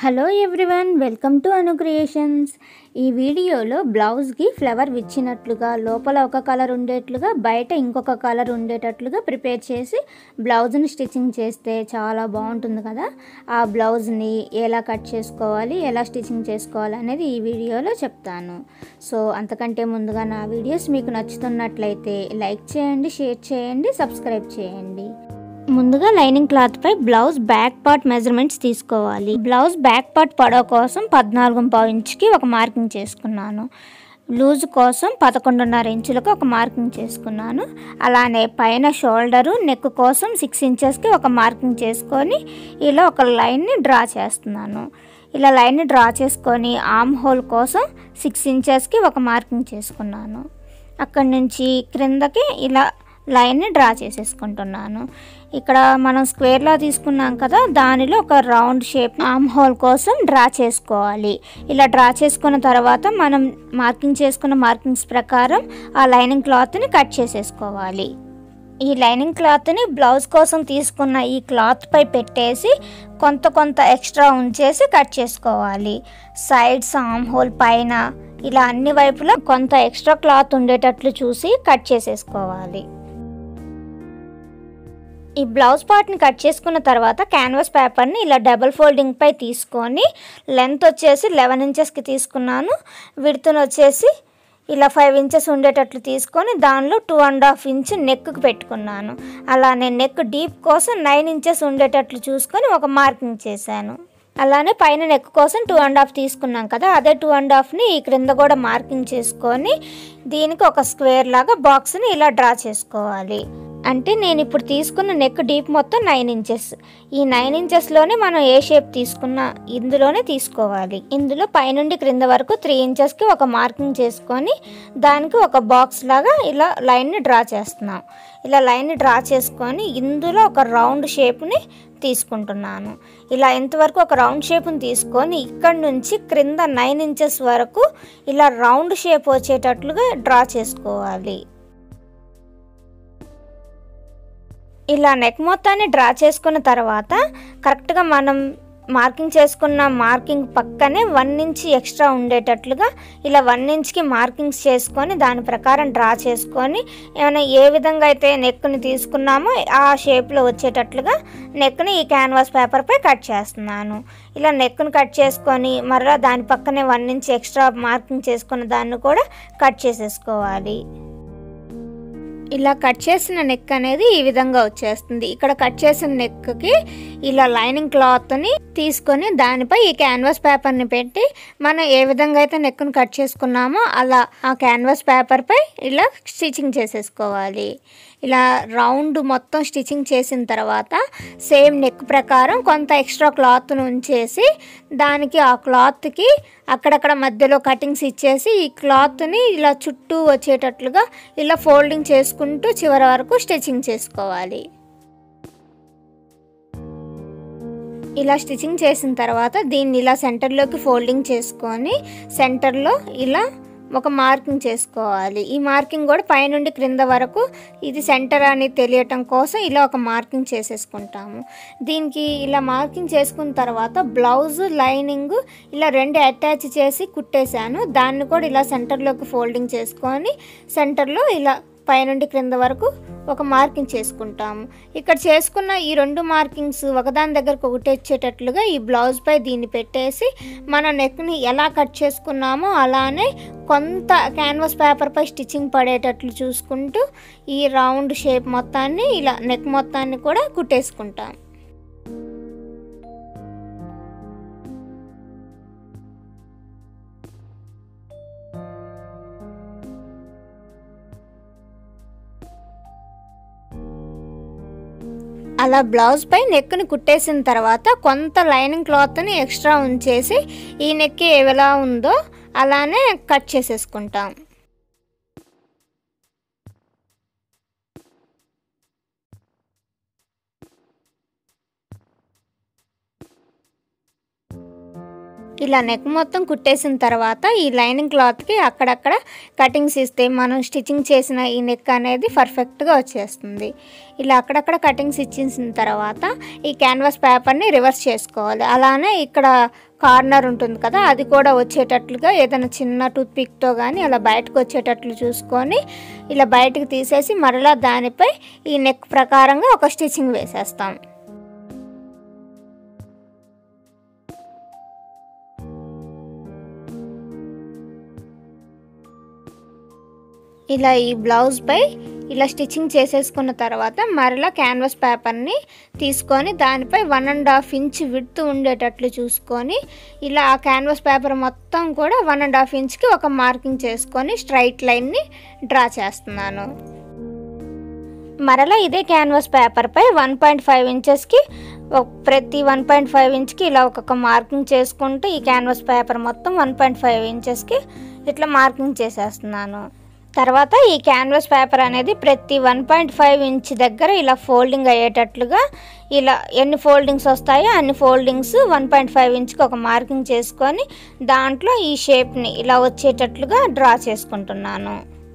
hello everyone welcome to Anu creations ఈ వీడియోలో బ్లౌజ్కి ఫ్లవర్ విచ్చినట్లుగా లోపల ఒక కలర్ ఉండేట్లుగా బయట ఇంకొక కలర్ ఉండేటట్లుగా ప్రిపేర్ చేసి బ్లౌజ్ని స్టిచ్చింగ్ చేస్తే చాలా బాగుంటుంది కదా ఆ బ్లౌజ్ని ఎలా కట్ చేసుకోవాలి ఎలా స్టిచ్చింగ్ చేసుకోవాలి అనేది ఈ వీడియోలో చెప్తాను సో అంతకంటే ముందుగా నా వీడియోస్ మీకు నచ్చుతున్నట్లయితే లైక్ చేయండి షేర్ చేయండి సబ్స్క్రైబ్ చేయండి ముందుగా లైనింగ్ క్లాత్ పై బ్లౌజ్ బ్యాక్ పార్ట్ మెజర్మెంట్స్ తీసుకోవాలి బ్లౌజ్ బ్యాక్ పార్ట్ పొడవు కోసం పద్నాలుగు పావు ఇంచుకి ఒక మార్కింగ్ చేసుకున్నాను లూజ్ కోసం పదకొండున్నర ఇంచులకు ఒక మార్కింగ్ చేసుకున్నాను అలానే పైన షోల్డరు నెక్ కోసం సిక్స్ ఇంచెస్కి ఒక మార్కింగ్ చేసుకొని ఇలా ఒక లైన్ని డ్రా చేస్తున్నాను ఇలా లైన్ని డ్రా చేసుకొని ఆమ్ హోల్ కోసం సిక్స్ ఇంచెస్కి ఒక మార్కింగ్ చేసుకున్నాను అక్కడి నుంచి క్రిందకి ఇలా లైన్ని డ్రా చేసేసుకుంటున్నాను ఇక్కడ మనం స్క్వేర్లా తీసుకున్నాం కదా దానిలో ఒక రౌండ్ షేప్ ఆమ్ హోల్ కోసం డ్రా చేసుకోవాలి ఇలా డ్రా చేసుకున్న తర్వాత మనం మార్కింగ్ చేసుకున్న మార్కింగ్స్ ప్రకారం ఆ లైనింగ్ క్లాత్ని కట్ చేసేసుకోవాలి ఈ లైనింగ్ క్లాత్ని బ్లౌజ్ కోసం తీసుకున్న ఈ క్లాత్ పై పెట్టేసి కొంత కొంత ఎక్స్ట్రా ఉంచేసి కట్ చేసుకోవాలి సైడ్స్ ఆమ్ హోల్ పైన ఇలా అన్ని వైపులా కొంత ఎక్స్ట్రా క్లాత్ ఉండేటట్లు చూసి కట్ చేసేసుకోవాలి ఈ బ్లౌజ్ పార్ట్ని కట్ చేసుకున్న తర్వాత క్యాన్వాస్ పేపర్ని ఇలా డబుల్ ఫోల్డింగ్ పై తీసుకొని లెంత్ వచ్చేసి లెవెన్ ఇంచెస్కి తీసుకున్నాను విడుతుని వచ్చేసి ఇలా ఫైవ్ ఇంచెస్ ఉండేటట్లు తీసుకొని దానిలో టూ అండ్ హాఫ్ ఇంచ్ నెక్కి పెట్టుకున్నాను అలానే నెక్ డీప్ కోసం నైన్ ఇంచెస్ ఉండేటట్లు చూసుకొని ఒక మార్కింగ్ చేశాను అలానే పైన నెక్ కోసం టూ అండ్ హాఫ్ తీసుకున్నాం కదా అదే టూ అండ్ హాఫ్ని ఈ క్రింద కూడా మార్కింగ్ చేసుకొని దీనికి ఒక స్క్వేర్ లాగా బాక్స్ని ఇలా డ్రా చేసుకోవాలి అంటే నేను ఇప్పుడు తీసుకున్న నెక్ డీప్ మొత్తం నైన్ ఇంచెస్ ఈ నైన్ ఇంచెస్లోనే మనం ఏ షేప్ తీసుకున్నా ఇందులోనే తీసుకోవాలి ఇందులో పైనుండి క్రింద వరకు త్రీ ఇంచెస్కి ఒక మార్కింగ్ చేసుకొని దానికి ఒక బాక్స్ లాగా ఇలా లైన్ని డ్రా చేస్తున్నాం ఇలా లైన్ని డ్రా చేసుకొని ఇందులో ఒక రౌండ్ షేప్ని తీసుకుంటున్నాను ఇలా ఇంతవరకు ఒక రౌండ్ షేప్ని తీసుకొని ఇక్కడ నుంచి క్రింద నైన్ ఇంచెస్ వరకు ఇలా రౌండ్ షేప్ వచ్చేటట్లుగా డ్రా చేసుకోవాలి ఇలా నెక్ మొత్తాన్ని డ్రా చేసుకున్న తర్వాత కరెక్ట్గా మనం మార్కింగ్ చేసుకున్న మార్కింగ్ పక్కనే వన్ ఇంచ్ ఎక్స్ట్రా ఉండేటట్లుగా ఇలా వన్ ఇంచ్కి మార్కింగ్స్ చేసుకొని దాని ప్రకారం డ్రా చేసుకొని ఏమైనా ఏ విధంగా అయితే నెక్ని తీసుకున్నామో ఆ షేప్లో వచ్చేటట్లుగా నెక్ని ఈ క్యాన్వాస్ పేపర్పై కట్ చేస్తున్నాను ఇలా నెక్ను కట్ చేసుకొని మరలా దాని పక్కనే వన్ ఇంచ్ ఎక్స్ట్రా మార్కింగ్ చేసుకున్న దాన్ని కూడా కట్ చేసేసుకోవాలి ఇలా కట్ చేసిన నెక్ అనేది ఈ విధంగా వచ్చేస్తుంది ఇక్కడ కట్ చేసిన నెక్కి ఇలా లైనింగ్ క్లాత్ని తీసుకొని దానిపై ఈ క్యాన్వాస్ పేపర్ని పెట్టి మనం ఏ విధంగా అయితే నెక్ను కట్ చేసుకున్నామో అలా ఆ క్యాన్వాస్ పేపర్పై ఇలా స్టిచ్చింగ్ చేసేసుకోవాలి ఇలా రౌండ్ మొత్తం స్టిచ్చింగ్ చేసిన తర్వాత సేమ్ నెక్ ప్రకారం కొంత ఎక్స్ట్రా క్లాత్ను ఉంచేసి దానికి ఆ క్లాత్కి అక్కడక్కడ మధ్యలో కటింగ్స్ ఇచ్చేసి ఈ క్లాత్ని ఇలా చుట్టూ వచ్చేటట్లుగా ఇలా ఫోల్డింగ్ చేసుకుంటూ చివరి వరకు స్టిచ్చింగ్ చేసుకోవాలి ఇలా స్టిచ్చింగ్ చేసిన తర్వాత దీన్ని ఇలా సెంటర్లోకి ఫోల్డింగ్ చేసుకొని సెంటర్లో ఇలా ఒక మార్కింగ్ చేసుకోవాలి ఈ మార్కింగ్ కూడా పైనుండి క్రింద వరకు ఇది సెంటర్ అని తెలియటం కోసం ఇలా ఒక మార్కింగ్ చేసేసుకుంటాము దీనికి ఇలా మార్కింగ్ చేసుకున్న తర్వాత బ్లౌజ్ లైనింగ్ ఇలా రెండు అటాచ్ చేసి కుట్టేశాను దాన్ని కూడా ఇలా సెంటర్లోకి ఫోల్డింగ్ చేసుకొని సెంటర్లో ఇలా పైనుండి క్రింద వరకు ఒక మార్కింగ్ చేసుకుంటాము ఇక్కడ చేసుకున్న ఈ రెండు మార్కింగ్స్ ఒకదాని దగ్గరకు ఒకటి వచ్చేటట్లుగా ఈ బ్లౌజ్ పై దీన్ని పెట్టేసి మన నెక్ని ఎలా కట్ చేసుకున్నామో అలానే కొంత క్యాన్వాస్ పేపర్పై స్టిచ్చింగ్ పడేటట్లు చూసుకుంటూ ఈ రౌండ్ షేప్ మొత్తాన్ని ఇలా నెక్ మొత్తాన్ని కూడా కుట్టేసుకుంటాం అలా బ్లౌజ్ పై నెక్ని కుట్టేసిన తర్వాత కొంత లైనింగ్ క్లాత్ని ఎక్స్ట్రా ఉంచేసి ఈ నెక్ ఎలా ఉందో అలానే కట్ చేసేసుకుంటాం ఇలా నెక్ మొత్తం కుట్టేసిన తర్వాత ఈ లైనింగ్ క్లాత్కి అక్కడక్కడ కటింగ్స్ ఇస్తే మనం స్టిచ్చింగ్ చేసిన ఈ నెక్ అనేది పర్ఫెక్ట్గా వచ్చేస్తుంది ఇలా అక్కడక్కడ కటింగ్స్ ఇచ్చేసిన తర్వాత ఈ క్యాన్వాస్ పేపర్ని రివర్స్ చేసుకోవాలి అలానే ఇక్కడ కార్నర్ ఉంటుంది కదా అది కూడా వచ్చేటట్లుగా ఏదైనా చిన్న టూత్ పిక్తో కానీ అలా బయటకు వచ్చేటట్లు చూసుకొని ఇలా బయటకు తీసేసి మరలా దానిపై ఈ నెక్ ప్రకారంగా ఒక స్టిచ్చింగ్ వేసేస్తాం ఇలా ఈ బ్లౌజ్పై ఇలా స్టిచ్చింగ్ చేసేసుకున్న తర్వాత మరలా క్యాన్వాస్ పేపర్ని తీసుకొని దానిపై one and half inch width ఉండేటట్లు చూసుకొని ఇలా ఆ క్యాన్వాస్ పేపర్ మొత్తం కూడా వన్ అండ్ హాఫ్ ఇంచ్కి ఒక మార్కింగ్ చేసుకొని స్ట్రైట్ లైన్ని డ్రా చేస్తున్నాను మరలా ఇదే క్యాన్వాస్ పేపర్పై వన్ పాయింట్ ఫైవ్ ఇంచెస్కి ప్రతి వన్ పాయింట్ ఫైవ్ ఇంచ్కి ఇలా ఒక్కొక్క మార్కింగ్ చేసుకుంటూ ఈ క్యాన్వాస్ పేపర్ మొత్తం వన్ పాయింట్ ఫైవ్ ఇంచెస్కి ఇట్లా మార్కింగ్ చేసేస్తున్నాను తర్వాత ఈ క్యాన్వాస్ పేపర్ అనేది ప్రతి వన్ పాయింట్ ఫైవ్ ఇంచ్ దగ్గర ఇలా ఫోల్డింగ్ అయ్యేటట్లుగా ఇలా ఎన్ని ఫోల్డింగ్స్ వస్తాయో అన్ని ఫోల్డింగ్స్ వన్ పాయింట్ ఫైవ్ ఇంచ్కి ఒక మార్కింగ్ చేసుకొని దాంట్లో ఈ షేప్ని ఇలా వచ్చేటట్లుగా డ్రా చేసుకుంటున్నాను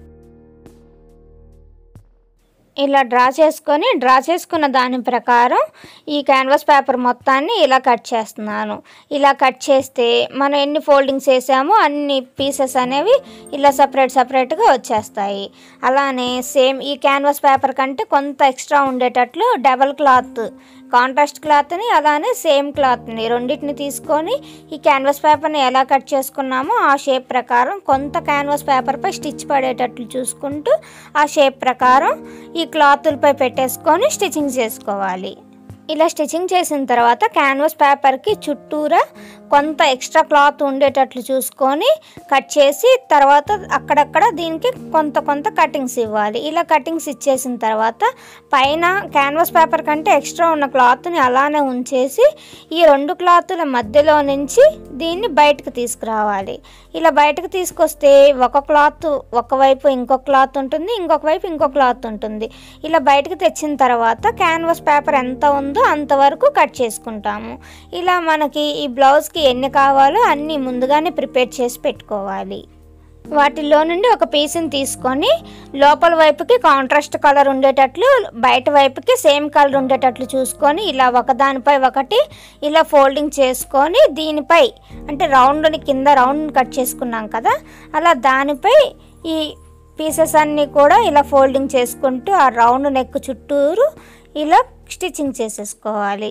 ఇలా డ్రా చేసుకొని డ్రా చేసుకున్న దాని ప్రకారం ఈ క్యాన్వాస్ పేపర్ మొత్తాన్ని ఇలా కట్ చేస్తున్నాను ఇలా కట్ చేస్తే మనం ఎన్ని ఫోల్డింగ్స్ వేసామో అన్ని పీసెస్ అనేవి ఇలా సపరేట్ సపరేట్గా వచ్చేస్తాయి అలానే సేమ్ ఈ క్యాన్వాస్ పేపర్ కంటే కొంత ఎక్స్ట్రా ఉండేటట్లు డబల్ క్లాత్ కాంట్రాస్ట్ క్లాత్ని అలానే సేమ్ క్లాత్ని రెండింటిని తీసుకొని ఈ క్యాన్వాస్ పేపర్ని ఎలా కట్ చేసుకున్నామో ఆ షేప్ ప్రకారం కొంత క్యాన్వాస్ పేపర్పై స్టిచ్ పడేటట్లు చూసుకుంటూ ఆ షేప్ ప్రకారం ఈ క్లాతులపై పెట్టేసుకొని స్టిచ్చింగ్ చేసుకోవాలి ఇలా స్టిచ్చింగ్ చేసిన తర్వాత క్యాన్వాస్ పేపర్కి చుట్టూరా కొంత ఎక్స్ట్రా క్లాత్ ఉండేటట్లు చూసుకొని కట్ చేసి తర్వాత అక్కడక్కడ దీనికి కొంత కొంత కటింగ్స్ ఇవ్వాలి ఇలా కటింగ్స్ ఇచ్చేసిన తర్వాత పైన క్యాన్వాస్ పేపర్ కంటే ఎక్స్ట్రా ఉన్న క్లాత్ని అలానే ఉంచేసి ఈ రెండు క్లాతుల మధ్యలో నుంచి దీన్ని బయటకు తీసుకురావాలి ఇలా బయటకు తీసుకొస్తే ఒక క్లాత్ ఒకవైపు ఇంకొక క్లాత్ ఉంటుంది ఇంకొక వైపు ఇంకొక క్లాత్ ఉంటుంది ఇలా బయటకు తెచ్చిన తర్వాత క్యాన్వాస్ పేపర్ ఎంత ఉందో అంతవరకు కట్ చేసుకుంటాము ఇలా మనకి ఈ బ్లౌజ్కి ఎన్ని కావాలో అన్నీ ముందుగానే ప్రిపేర్ చేసి పెట్టుకోవాలి వాటిల్లో నుండి ఒక పీస్ని తీసుకొని లోపల వైపుకి కాంట్రాస్ట్ కలర్ ఉండేటట్లు బయట వైపుకి సేమ్ కలర్ ఉండేటట్లు చూసుకొని ఇలా ఒకదానిపై ఒకటి ఇలా ఫోల్డింగ్ చేసుకొని దీనిపై అంటే రౌండ్ని కింద రౌండ్ కట్ చేసుకున్నాం కదా అలా దానిపై ఈ పీసెస్ అన్నీ కూడా ఇలా ఫోల్డింగ్ చేసుకుంటూ ఆ రౌండ్ నెక్ చుట్టూరు ఇలా స్టిచ్చింగ్ చేసేసుకోవాలి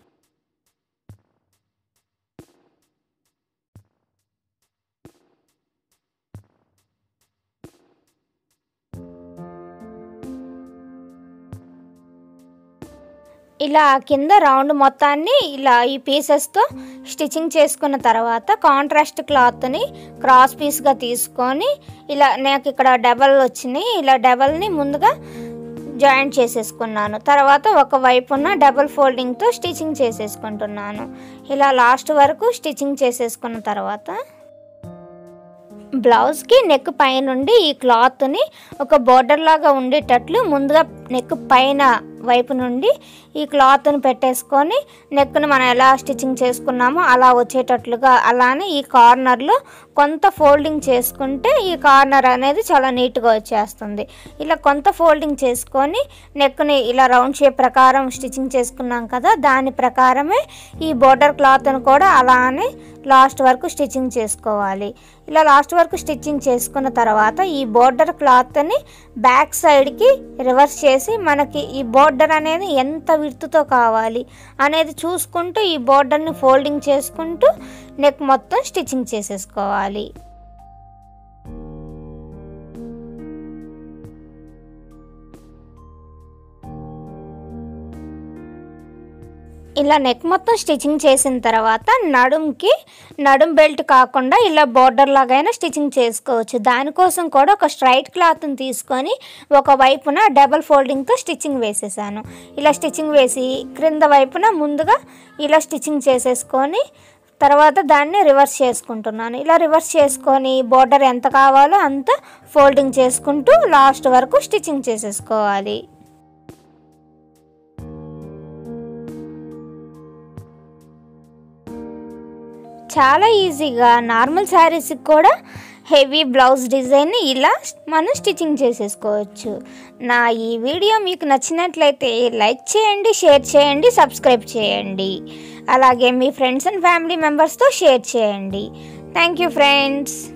ఇలా కింద రౌండ్ మొత్తాన్ని ఇలా ఈ పీసెస్తో స్టిచ్చింగ్ చేసుకున్న తర్వాత కాంట్రాస్ట్ క్లాత్ని క్రాస్ పీస్గా తీసుకొని ఇలా నాకు ఇక్కడ డబల్ వచ్చినాయి ఇలా డబల్ని ముందుగా జాయింట్ చేసేసుకున్నాను తర్వాత ఒక వైపున డబుల్ ఫోల్డింగ్తో స్టిచ్చింగ్ చేసేసుకుంటున్నాను ఇలా లాస్ట్ వరకు స్టిచ్చింగ్ చేసేసుకున్న తర్వాత బ్లౌజ్కి నెక్ పైనుండి ఈ క్లాత్ని ఒక బోర్డర్ లాగా ఉండేటట్లు ముందుగా నెక్ పైన వైపు నుండి ఈ క్లాత్ని పెట్టేసుకొని నెక్ను మనం ఎలా స్టిచ్చింగ్ చేసుకున్నామో అలా వచ్చేటట్లుగా అలానే ఈ కార్నర్లో కొంత ఫోల్డింగ్ చేసుకుంటే ఈ కార్నర్ అనేది చాలా నీట్గా వచ్చేస్తుంది ఇలా కొంత ఫోల్డింగ్ చేసుకొని నెక్ని ఇలా రౌండ్ షేప్ ప్రకారం స్టిచ్చింగ్ చేసుకున్నాం కదా దాని ప్రకారమే ఈ బోర్డర్ క్లాత్ను కూడా అలానే లాస్ట్ వరకు స్టిచ్చింగ్ చేసుకోవాలి ఇలా లాస్ట్ వరకు స్టిచ్చింగ్ చేసుకున్న తర్వాత ఈ బోర్డర్ క్లాత్ని బ్యాక్ సైడ్కి రివర్స్ చేసి మనకి ఈ బోర్డర్ అనేది ఎంత విడుతుతో కావాలి అనేది చూసుకుంటూ ఈ బోర్డర్ని ఫోల్డింగ్ చేసుకుంటూ నెక్ మొత్తం స్టిచ్చింగ్ చేసేసుకోవాలి ఇలా నెక్ మొత్తం స్టిచ్చింగ్ చేసిన తర్వాత నడుంకి నడుం బెల్ట్ కాకుండా ఇలా బోర్డర్ లాగైనా స్టిచ్చింగ్ చేసుకోవచ్చు దానికోసం కూడా ఒక స్ట్రైట్ క్లాత్ని తీసుకొని ఒక వైపున డబల్ ఫోల్డింగ్తో స్టిచ్చింగ్ వేసేసాను ఇలా స్టిచ్చింగ్ వేసి క్రింద వైపున ముందుగా ఇలా స్టిచ్చింగ్ చేసేసుకొని తర్వాత దాన్ని రివర్స్ చేసుకుంటున్నాను ఇలా రివర్స్ చేసుకొని బోర్డర్ ఎంత కావాలో అంత ఫోల్డింగ్ చేసుకుంటూ లాస్ట్ వరకు స్టిచ్చింగ్ చేసేసుకోవాలి చాలా ఈజీగా నార్మల్ శారీస్కి కూడా హెవీ బ్లౌజ్ డిజైన్ని ఇలా మనం స్టిచ్చింగ్ చేసేసుకోవచ్చు నా ఈ వీడియో మీకు నచ్చినట్లయితే లైక్ చేయండి షేర్ చేయండి సబ్స్క్రైబ్ చేయండి అలాగే మీ ఫ్రెండ్స్ అండ్ ఫ్యామిలీ మెంబర్స్తో షేర్ చేయండి థ్యాంక్ యూ ఫ్రెండ్స్